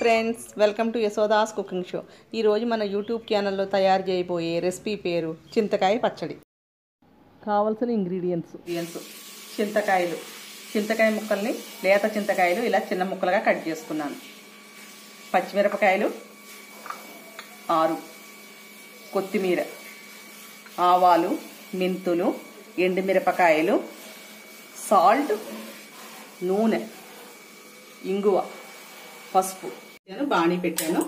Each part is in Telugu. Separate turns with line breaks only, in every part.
ఫ్రెండ్స్ వెల్కమ్ టు యశోదాస్ కుకింగ్ షో ఈరోజు మన యూట్యూబ్ ఛానల్లో తయారు చేయబోయే రెసిపీ పేరు చింతకాయ పచ్చడి కావలసిన ఇంగ్రీడియంట్స్ ఇంగ్రీడియంట్స్ చింతకాయలు చింతకాయ ముక్కల్ని లేత చింతకాయలు ఇలా చిన్న ముక్కలుగా కట్ చేసుకున్నాను పచ్చిమిరపకాయలు ఆరు కొత్తిమీర ఆవాలు మెంతులు ఎండుమిరపకాయలు సాల్ట్ నూనె ఇంగువ పసుపు నేను బాణీ పెట్టాను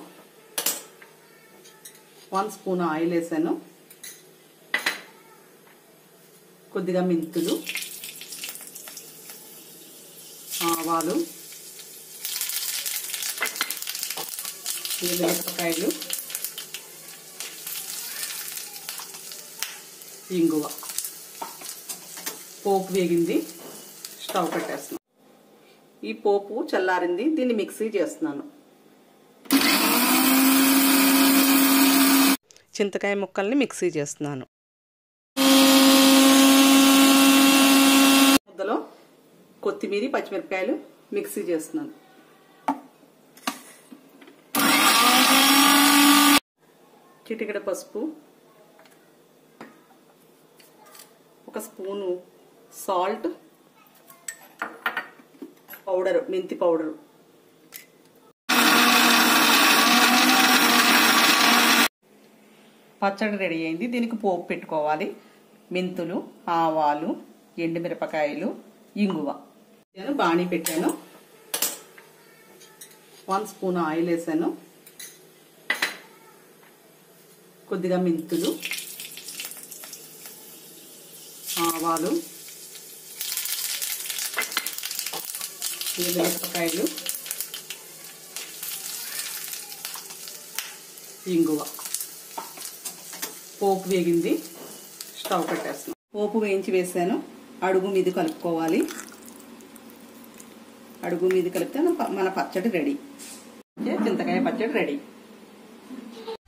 వన్ స్పూన్ ఆయిల్ వేసాను కొద్దిగా మెంతులు ఆవాలు మిరపకాయలు ఇంగువ పోపు వేగింది స్టవ్ పెట్టేస్తున్నాను ఈ పోపు చల్లారింది దీన్ని మిక్సీ చేస్తున్నాను చింతకాయ ముక్కల్ని మిక్సీ చేస్తున్నాను ముద్దలో కొత్తిమీర పచ్చిమిరపకాయలు మిక్సీ చేస్తున్నాను చిటికెడ పసుపు ఒక స్పూను సాల్ట్ పౌడర్ మెంతి పౌడర్ పచ్చడి రెడీ అయింది దీనికి పోపు పెట్టుకోవాలి మెంతులు ఆవాలు ఎండుమిరపకాయలు ఇంగువ నేను బాణీ పెట్టాను వన్ స్పూన్ ఆయిల్ వేసాను కొద్దిగా మెంతులు ఆవాలు మిరపకాయలు ఇంగువ పోపు వేగింది స్టవ్ పెట్టేస్తున్నాం పోపు వేయించి వేసాను అడుగు మీద కలుపుకోవాలి అడుగు మీద కలిపితే మన పచ్చడి రెడీ చింతకాయ పచ్చడి రెడీ